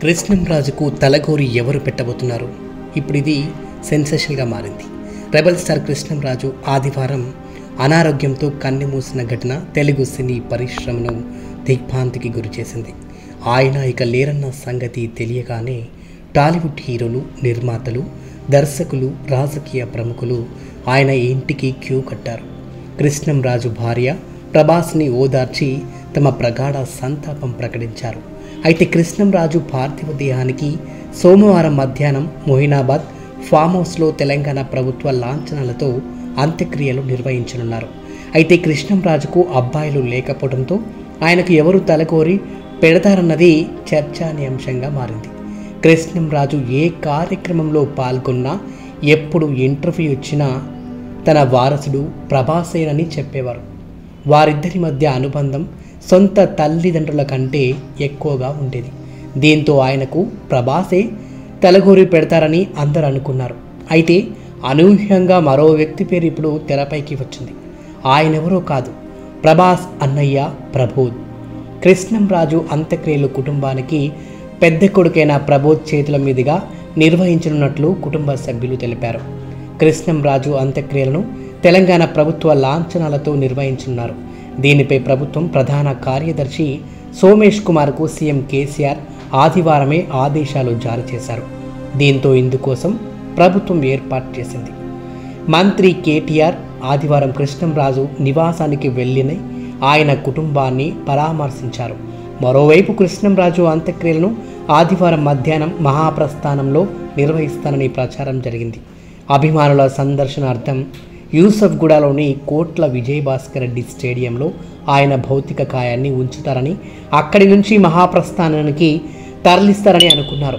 కృష్ణంరాజుకు తలగోరి ఎవరు పెట్టబోతున్నారు ఇప్పుడు ఇది సెన్సేషన్గా మారింది రెబల్ స్టార్ కృష్ణంరాజు ఆదివారం అనారోగ్యంతో కన్నెమూసిన ఘటన తెలుగు సినీ పరిశ్రమను దిగ్భ్రాంతికి గురిచేసింది ఆయన ఇక లేరన్న సంగతి తెలియగానే టాలీవుడ్ హీరోలు నిర్మాతలు దర్శకులు రాజకీయ ప్రముఖులు ఆయన ఇంటికి క్యూ కట్టారు కృష్ణంరాజు భార్య ప్రభాస్ని ఓదార్చి తమ ప్రగాఢ సంతాపం ప్రకటించారు అయితే కృష్ణంరాజు పార్థివ దేహానికి సోమవారం మధ్యాహ్నం మొహినాబాద్ ఫామ్ హౌస్లో తెలంగాణ ప్రభుత్వ లాంఛనాలతో అంత్యక్రియలు నిర్వహించనున్నారు అయితే కృష్ణంరాజుకు అబ్బాయిలు లేకపోవడంతో ఆయనకు ఎవరు తలకోరి పెడతారన్నది చర్చానీయాంశంగా మారింది కృష్ణంరాజు ఏ కార్యక్రమంలో పాల్గొన్నా ఎప్పుడు ఇంటర్వ్యూ ఇచ్చినా తన వారసుడు ప్రభాసేనని చెప్పేవారు వారిద్దరి మధ్య అనుబంధం సొంత తల్లిదండ్రుల కంటే ఎక్కువగా ఉండేది దీంతో ఆయనకు ప్రభాసే తలగూరి పెడతారని అందరూ అనుకున్నారు అయితే అనూహ్యంగా మరో వ్యక్తి పేరు ఇప్పుడు తెరపైకి వచ్చింది ఆయనెవరో కాదు ప్రభాస్ అన్నయ్య ప్రబోధ్ కృష్ణంరాజు అంత్యక్రియలు కుటుంబానికి పెద్ద కొడుకైన ప్రబోధ్ చేతుల మీదుగా నిర్వహించనున్నట్లు కుటుంబ సభ్యులు తెలిపారు కృష్ణంరాజు అంత్యక్రియలను తెలంగాణ ప్రభుత్వ లాంఛనాలతో నిర్వహించనున్నారు దీనిపై ప్రభుత్వం ప్రధాన కార్యదర్శి సోమేష్ కుమార్కు సీఎం కేసీఆర్ ఆదివారమే ఆదేశాలు జారీ చేశారు దీంతో ఇందుకోసం ప్రభుత్వం ఏర్పాటు చేసింది మంత్రి కేటీఆర్ ఆదివారం కృష్ణంరాజు నివాసానికి వెళ్ళిన ఆయన కుటుంబాన్ని పరామర్శించారు మరోవైపు కృష్ణంరాజు అంత్యక్రియలను ఆదివారం మధ్యాహ్నం మహాప్రస్థానంలో నిర్వహిస్తానని ప్రచారం జరిగింది అభిమానుల సందర్శనార్థం యూసఫ్గూడలోని కోట్ల విజయభాస్కర్ రెడ్డి స్టేడియంలో ఆయన భౌతిక కాయాన్ని ఉంచుతారని అక్కడి నుంచి మహాప్రస్థానానికి తరలిస్తారని అనుకున్నారు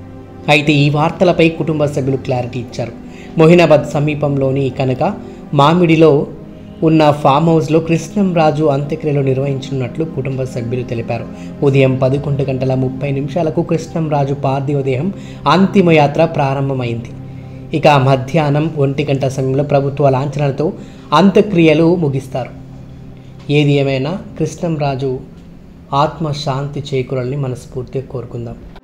అయితే ఈ వార్తలపై కుటుంబ సభ్యులు క్లారిటీ ఇచ్చారు మొహినాబాద్ సమీపంలోని కనుక మామిడిలో ఉన్న ఫామ్ హౌస్లో కృష్ణంరాజు అంత్యక్రియలు నిర్వహించనున్నట్లు కుటుంబ సభ్యులు తెలిపారు ఉదయం పదకొండు గంటల ముప్పై నిమిషాలకు కృష్ణంరాజు పార్థివ దేహం అంతిమయాత్ర ప్రారంభమైంది ఇక మధ్యాహ్నం ఒంటి గంట సమయంలో ప్రభుత్వ లాంఛనాలతో అంత్యక్రియలు ముగిస్తారు ఏది ఏమైనా కృష్ణంరాజు ఆత్మశాంతి చేకూరాలని మనస్ఫూర్తిగా కోరుకుందాం